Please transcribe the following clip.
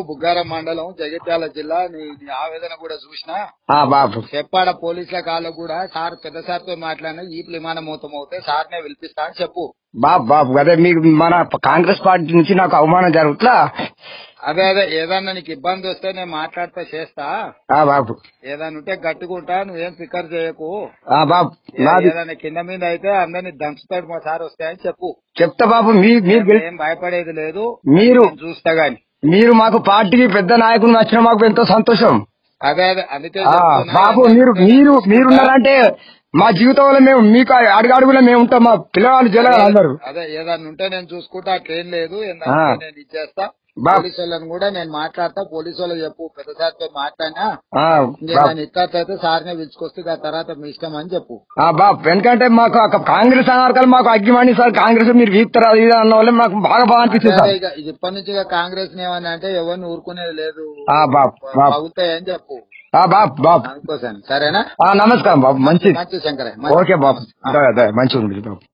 బుగ్గారం మండలం జగిత్యాల జిల్లా నీ నీ ఆవేదన కూడా చూసినా ఆ బాబు చెప్పాడ పోలీసుల కాళ్ళు కూడా సార్ పెద్ద సార్ తో మాట్లాడినా ఈ విమానం మూతం అవుతే సార్నే పిలిపిస్తా అని చెప్పు బాబు బాబు అదే మీకు మన కాంగ్రెస్ పార్టీ నుంచి నాకు అవమానం జరుగుతుందా అదే అదే ఏదన్నా నీకు ఇబ్బంది వస్తే నేను మాట్లాడితే చేస్తా ఆ బాబు ఏదన్నా ఉంటే గట్టుకుంటా నువ్వేం ఫికర్ చేయకు ఆ బాబు నాది ఏదైనా కింద మీద అయితే అందరినీ దంచుతాడు మా సార్ వస్తాయని చెప్పు చెప్తా బాబు మీ మీరు గెలి- ఏం భయపడేది లేదు మీరు నేను చూస్తా గాని మీరు మాకు పార్టీకి పెద్ద నాయకులు నచ్చిన మాకు ఎంతో సంతోషం అదే అదే అందుకే ఆ, చెప్తున్నా. బాబు మీరు మీరు మీరున్నారంటే మా జీవితంలో మేము మీకు అడుగడుగులో మేము ఉంటాం మా పిల్లవాళ్ళు జల్లగారు అందరు అదే ఏదన్నా ఉంటే నేను చూసుకుంటా అట్లేం లేదు ఆ. ఏంటంటే నేను ఇచ్చేస్తా బా- పోలీసు వాళ్ళని కూడా నేను మాట్లాడతా పోలీసు వాళ్ళకి చెప్పు పెద్ద సార్తో మాట్లాడినా ఆ, నేను బాబు. ఆయన ఇక్కడైతే సార్నే పిలుచుకొస్తే ఆ తర్వాత మీ ఇష్టం అని చెప్పు ఆ, బాబు ఎందుకంటే మాకు ఒక కాంగ్రెస్ అనర్కలు మాకు అగ్గిమండి సార్ కాంగ్రెస్ మీరు వీక్తారా ఇది అన్న వల్ల మాకు బాగా బాగా అనిపిస్తుంది అదే సార్ ఇక ఇది ఇప్పటి నుంచి ఇక కాంగ్రెస్ ఏమని అంటే ఎవరిని ఊరుకునేది లేదు ఆ, బాబు బాబు అవుతాయని చెప్పు ఆ, బాబు బాబు అందుకోసం సరేనా ఆ, నమస్కారం బాబు మంచిది మంచి శంకరే ఓకే బాబు అదే, అదే, మంచిగా ఉంది బాబు